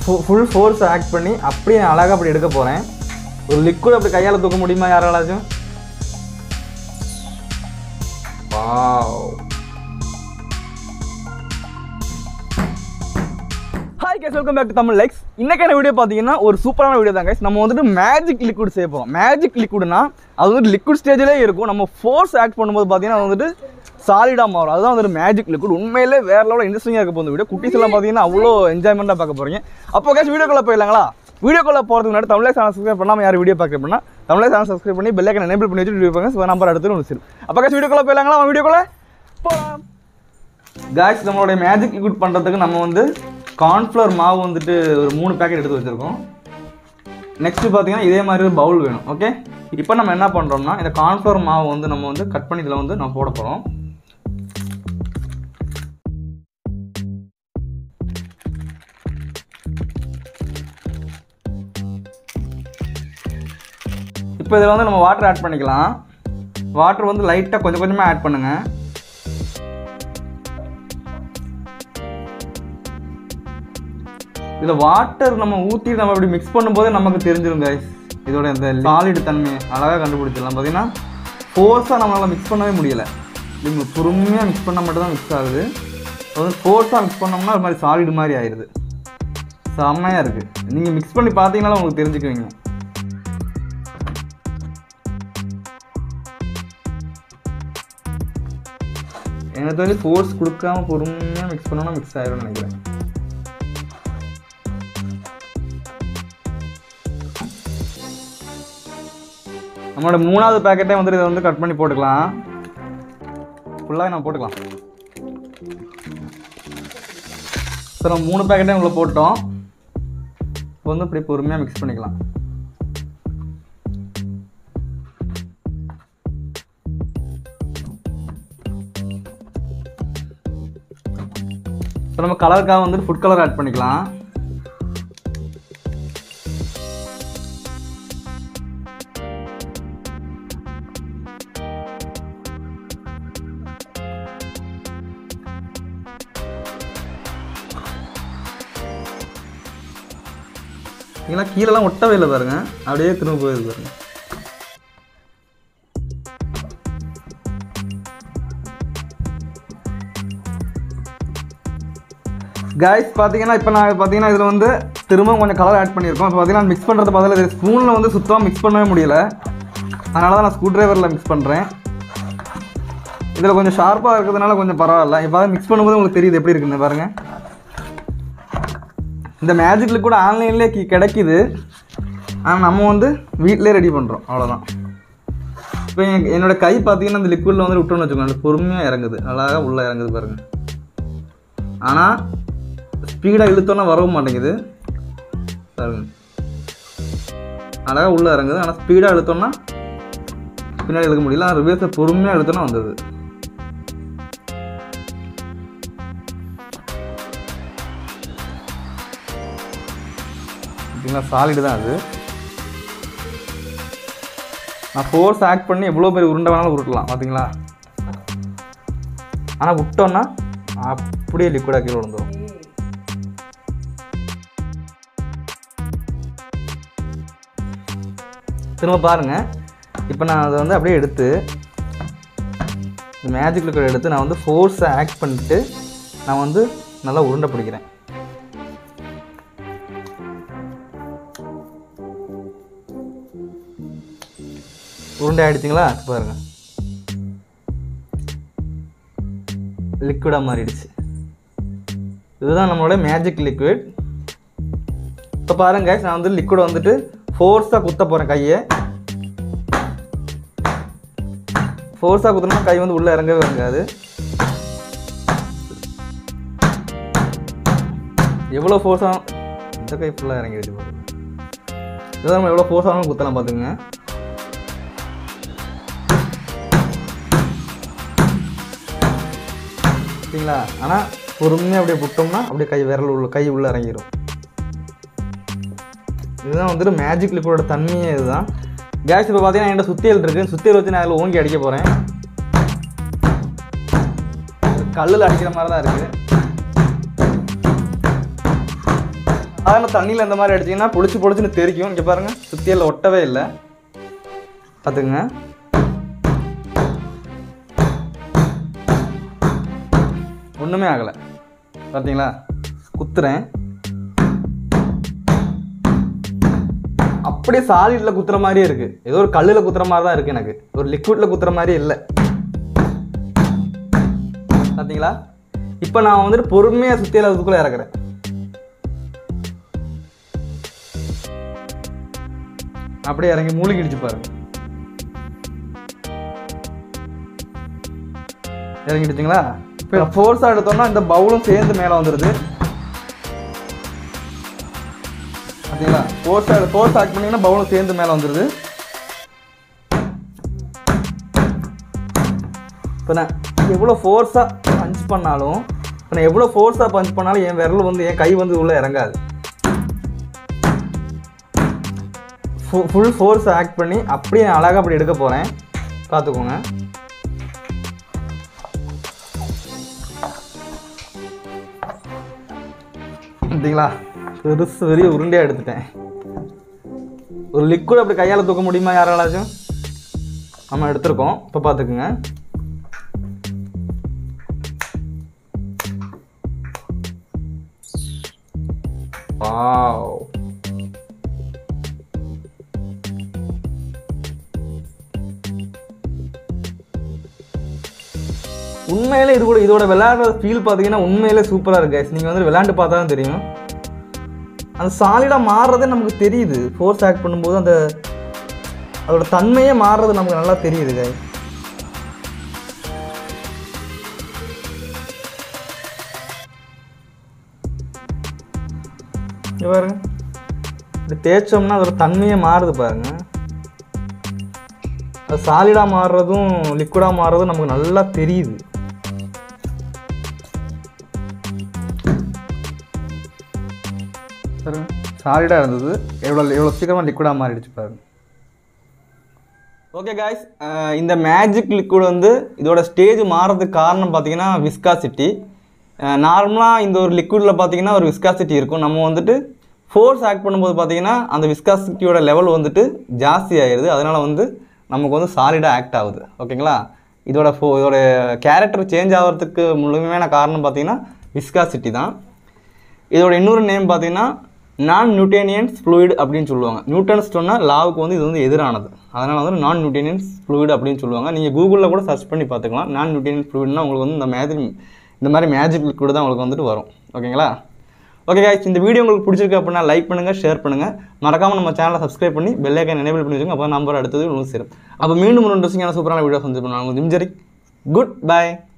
Full force act பண்ணி அப்படியே நான் அழகாக அப்படி எடுக்க போகிறேன் ஒரு லிக்விட் அப்படி கையால் தூக்க முடியுமா யாராலாச்சும் wow hi guys welcome back to Tamil likes இன்னைக்கான வீடியோ பார்த்தீங்கன்னா ஒரு சூப்பரான வீடியோ தான் guys நம்ம வந்துட்டு மேஜிக் லிக்விட் செய்ய போகிறோம் மேஜிக் லிக்விட்னா அது வந்துட்டு லிக்விட் ஸ்டேஜிலே இருக்கும் நம்ம ஃபோர்ஸ் ஆக்ட் பண்ணும்போது பார்த்தீங்கன்னா அது வந்துட்டு சாலிடாக மாறும் அதுதான் வந்துட்டு மேஜிக் லிக்விட் உண்மையிலே வேற லெவலில் இன்ட்ரெஸ்டிங்காக இருக்க போகுது வீடியோ குட்டீஸ் எல்லாம் பார்த்தீங்கன்னா அவ்வளோ என்ஜாய்மெண்ட்டாக பார்க்க போகிறீங்க அப்போ கேஸ் வீடியோக்குள்ளே போயிடலாங்களா வீடியோக்குள்ளே போகிறதுக்கு முன்னாடி தமிழ் சேனல் சப்ஸ்கிரைப் பண்ணாமல் யார் வீடியோ பார்க்க அப்படின்னா தமிழ் சேனல் சப்ஸ்கிரைப் பண்ணி பெல்லைக்கன் எனேபிள் பண்ணி வச்சு வீடியோ பாருங்க நம்பர் அடுத்து ஒன்று சரி அப்போ கேஸ் வீடியோக்குள்ளே போயிடலாங்களா வீடியோக்குள்ளே போகலாம் காய்ஸ் நம்மளுடைய மேஜிக் லிக்விட் பண்ணுறதுக்கு நம்ம வந்து கார்ன்ஃப்ளவர் மாவு வந்துட்டு ஒரு மூணு பேக்கெட் எடுத்து வச்சுருக்கோம் நெக்ஸ்ட் பார்த்தீங்கன்னா இதே மாதிரி ஒரு பவுல் வேணும் ஓகே இப்போ நம்ம என்ன பண்ணுறோம்னா இந்த கார்ன்ஃப்ளவர் மாவு வந்து நம்ம வந்து கட் பண்ணி இதில் வந்து நம்ம போட போகிறோம் இப்போ இதில் வந்து நம்ம வாட்டர் ஆட் பண்ணிக்கலாம் வாட்டர் வந்து லைட்டாக கொஞ்சம் கொஞ்சமாக ஆட் பண்ணுங்கள் இதில் வாட்டர் நம்ம ஊற்றி நம்ம அப்படி மிக்ஸ் பண்ணும்போதே நமக்கு தெரிஞ்சிடும் guys இதோட இந்த சாலிட் தன்மை அழகாக கண்டுபிடிச்சிடலாம் பார்த்தீங்கன்னா ஃபோர்ஸாக நம்மளால் மிக்ஸ் பண்ணவே முடியலை நீங்கள் பொறுமையாக மிக்ஸ் பண்ணால் மட்டும் தான் மிக்ஸ் ஆகுது அது வந்து ஃபோர்ஸாக மிக்ஸ் பண்ணோம்னா ஒரு மாதிரி சாலிட் மாதிரி ஆயிடுது செம்மையாக இருக்குது நீங்கள் மிக்ஸ் பண்ணி பார்த்தீங்கனாலும் உங்களுக்கு தெரிஞ்சுக்குவீங்க எனக்கு வந்து ஃபோர்ஸ் கொடுக்காம பொறுமையாக மிக்ஸ் பண்ணோம்னா மிக்ஸ் ஆகிடும்னு நினைக்கிறேன் நம்மளோட மூணாவது பேக்கெட்டே வந்துட்டு இதை வந்து கட் பண்ணி போட்டுக்கலாம் ஃபுல்லாக நம்ம போட்டுக்கலாம் ஸோ நம்ம மூணு பேக்கெட்டே உள்ள போட்டோம் இப்போ வந்து இப்படி பொறுமையாக மிக்ஸ் பண்ணிக்கலாம் ஸோ நம்ம கலருக்காக வந்துட்டு ஃபுட் கலர் ஆட் பண்ணிக்கலாம் இல்லைங்களா கீழெல்லாம் ஒட்டவே இல்லை பாருங்க அப்படியே திரும்ப போயிடுது பாருங்க காய்ஸ் பார்த்தீங்கன்னா இப்போ நான் பார்த்தீங்கன்னா இதில் வந்து திரும்ப கொஞ்சம் கலர் ஆட் பண்ணியிருக்கோம் இப்போ பார்த்தீங்கன்னா மிக்ஸ் பண்ணுறது பதில் இது ஸ்பூனில் வந்து சுத்தமாக மிக்ஸ் பண்ணவே முடியல அதனால தான் நான் ஸ்க்ரூ ட்ரைவரில் மிக்ஸ் பண்ணுறேன் இதில் கொஞ்சம் ஷார்ப்பாக இருக்கிறதுனால கொஞ்சம் பரவாயில்ல இப்போ மிக்ஸ் பண்ணும்போது உங்களுக்கு தெரியுது எப்படி இருக்குன்னு பாருங்கள் இந்த மேஜிக்கில் கூட ஆன்லைன்லேயே கி கிடைக்குது ஆனால் நம்ம வந்து வீட்டிலே ரெடி பண்ணுறோம் அவ்வளோதான் இப்போ என் என்னோட கை பார்த்தீங்கன்னா இந்த லிக்விடில் வந்து விட்டோன்னு வச்சுக்கோங்க பொறுமையாக இறங்குது அழகாக உள்ளே இறங்குது பாருங்கள் ஆனால் ஸ்பீடாக இழுத்தோன்னா வரவும் மாட்டேங்குது பாருங்க அழகாக உள்ளே இறங்குது ஆனால் ஸ்பீடாக இழுத்தோன்னா பின்னாடி இழுக்க முடியல ரிவேர்ஸை பொறுமையாக இழுத்தோன்னா வந்தது பார்த்தீங்களா சாலிடு தான் அது நான் ஃபோர்ஸ் ஆக்ட் பண்ணி எவ்வளோ பெரிய உருண்டை வேணாலும் உருட்டலாம் பார்த்தீங்களா ஆனால் விட்டோன்னா அப்படியே லிக்விடாக கீழே விழுந்துடும் திரும்ப பாருங்கள் இப்போ நான் அதை வந்து அப்படியே எடுத்து இந்த மேஜிக் லிக்விட் எடுத்து நான் வந்து ஃபோர்ஸை ஆக்ட் பண்ணிட்டு நான் வந்து நல்லா உருண்டை பிடிக்கிறேன் உருண்டை ஆயிடுச்சிங்களா பாருங்க லிக்விடாக மாறிடுச்சு இதுதான் நம்மளோட மேஜிக் லிக்விட் இப்போ பாருங்க நான் வந்து லிக்விட் வந்துட்டு ஃபோர்ஸாக குத்த போகிறேன் கையை ஃபோர்ஸாக குத்துனா கை வந்து உள்ளே இறங்கவே இறங்காது எவ்வளோ ஃபோர்ஸாக இந்த கை ஃபுல்லாக இறங்கிடுச்சு பாருங்க இதான் நம்ம எவ்வளோ ஃபோர்ஸாகவும் குத்தலாம் பார்த்துங்க சரிங்களா ஆனால் பொறுமையாக அப்படியே புட்டோம்னா அப்படியே கை விரல் உள்ள கை உள்ளே இறங்கிடும் இதுதான் வந்துட்டு மேஜிக் லிக்விடோட தன்மையே இதுதான் கேஸ் இப்போ பார்த்தீங்கன்னா என்கிட்ட சுத்தியல் இருக்குது சுத்தியல் வச்சு நான் அதில் ஓங்கி அடிக்க போகிறேன் கல்லில் அடிக்கிற மாதிரி தான் இருக்குது சாதாரண தண்ணியில் இந்த மாதிரி அடிச்சிங்கன்னா பொழிச்சு பொழிச்சுன்னு தெரிக்கும் இங்கே பாருங்கள் சுத்தியலில் ஒட்டவே இல்லை பார்த்துக்குங்க ஒன்றுமே ஆகலை பார்த்தீங்களா குத்துறேன் அப்படியே சாலிடில் குத்துற மாதிரியே இருக்கு ஏதோ ஒரு கல்லில் குத்துற மாதிரி தான் இருக்கு எனக்கு ஒரு லிக்விட்ல குத்துற மாதிரியே இல்லை பார்த்தீங்களா இப்போ நான் வந்துட்டு பொறுமையாக சுத்தியில் அதுக்குள்ளே இறக்குறேன் அப்படியே இறங்கி மூழ்கிடுச்சு பாருங்க இறங்கிடுச்சுங்களா இப்போ ஃபோர்ஸாக எடுத்தோம்னா இந்த பவுலும் சேர்ந்து மேலே வந்துடுது பார்த்தீங்களா ஃபோர்ஸ் ஃபோர்ஸ் ஆக்ட் பண்ணிங்கன்னா பவுலும் சேர்ந்து மேலே வந்துடுது இப்போ நான் எவ்வளோ ஃபோர்ஸாக பஞ்ச் பண்ணாலும் இப்போ நான் எவ்வளோ ஃபோர்ஸாக பஞ்ச் பண்ணாலும் என் விரல் வந்து என் கை வந்து உள்ளே இறங்காது ஃபுல் ஃபோர்ஸ் ஆக்ட் பண்ணி அப்படியே நான் அழகாக அப்படி எடுக்க போகிறேன் பார்த்துக்கோங்க பார்த்தீங்களா பெருசு பெரிய உருண்டையாக எடுத்துட்டேன் ஒரு லிக்விட் அப்படி கையால் தூக்க முடியுமா யாராலாச்சும் நம்ம எடுத்திருக்கோம் இப்போ பார்த்துக்குங்க வாவ் உண்மையிலே இது கூட இதோட விளையாடுற ஃபீல் பார்த்தீங்கன்னா உண்மையிலே சூப்பராக இருக்கு guys. நீங்கள் வந்து விளையாண்டு பார்த்தா தான் தெரியும் அந்த சாலிடாக மாறுறதே நமக்கு தெரியுது ஃபோர்ஸ் ஆக்ட் பண்ணும்போது அந்த அதோட தன்மையே மாறுறது நமக்கு நல்லா தெரியுது guys. இங்க பாருங்க இப்படி தேய்ச்சோம்னா அதோட தன்மையே மாறுது பாருங்க அது சாலிடாக மாறுறதும் லிக்விடாக மாறுறதும் நமக்கு நல்லா தெரியுது பாருங்க சாலிடாக இருந்தது எவ்வளோ எவ்வளோ சீக்கிரமாக லிக்விடாக மாறிடுச்சு பாருங்க ஓகே காய்ஸ் இந்த மேஜிக் லிக்விட் வந்து இதோட ஸ்டேஜ் மாறதுக்கு காரணம் பார்த்தீங்கன்னா விஸ்காசிட்டி நார்மலாக இந்த ஒரு லிக்விடில் பார்த்தீங்கன்னா ஒரு விஸ்காசிட்டி இருக்கும் நம்ம வந்துட்டு ஃபோர்ஸ் ஆக்ட் பண்ணும்போது பார்த்தீங்கன்னா அந்த விஸ்காசிட்டியோட லெவல் வந்துட்டு ஜாஸ்தி ஆயிடுது அதனால் வந்து நமக்கு வந்து சாலிடாக ஆக்ட் ஆகுது ஓகேங்களா இதோட ஃபோ இதோட கேரக்டர் சேஞ்ச் ஆகிறதுக்கு முழுமையான காரணம் பார்த்தீங்கன்னா விஸ்காசிட்டி தான் இதோட இன்னொரு நேம் பார்த்தீங்கன்னா நான் நியூட்டேனியன்ஸ் ஃப்ளூயிட் அப்படின்னு சொல்லுவாங்க நியூட்டன்ஸ் சொன்னால் லாவுக்கு வந்து இது வந்து எதிரானது அதனால் வந்து நான் நியூட்டேனியன்ஸ் ஃப்ளூயிட் அப்படின்னு சொல்லுவாங்க நீங்கள் கூகுளில் கூட சர்ச் பண்ணி பார்த்துக்கலாம் நான் நியூட்டேனியன்ஸ் ஃப்ளூயிட்னா உங்களுக்கு வந்து இந்த மாதிரி இந்த மாதிரி மேஜிக் லிக்விட் தான் உங்களுக்கு வந்துட்டு வரும் ஓகேங்களா ஓகே guys இந்த வீடியோ உங்களுக்கு பிடிச்சிருக்கு அப்படின்னா லைக் பண்ணுங்கள் ஷேர் பண்ணுங்கள் மறக்காமல் நம்ம சேனலை சப்ஸ்கிரைப் பண்ணி பெல் ஐக்கன் எனேபிள் பண்ணி வச்சுக்கோங்க அப்போ நம்பர் அடுத்தது உங்களுக்கு சேரும் அப்போ மீண்டும் ஒரு இன்ட்ரெஸ்டிங்கான சூப்பரான வீடியோ வந்து பண்ணுவாங்க ஜிம் ஜெரிக் குட் பை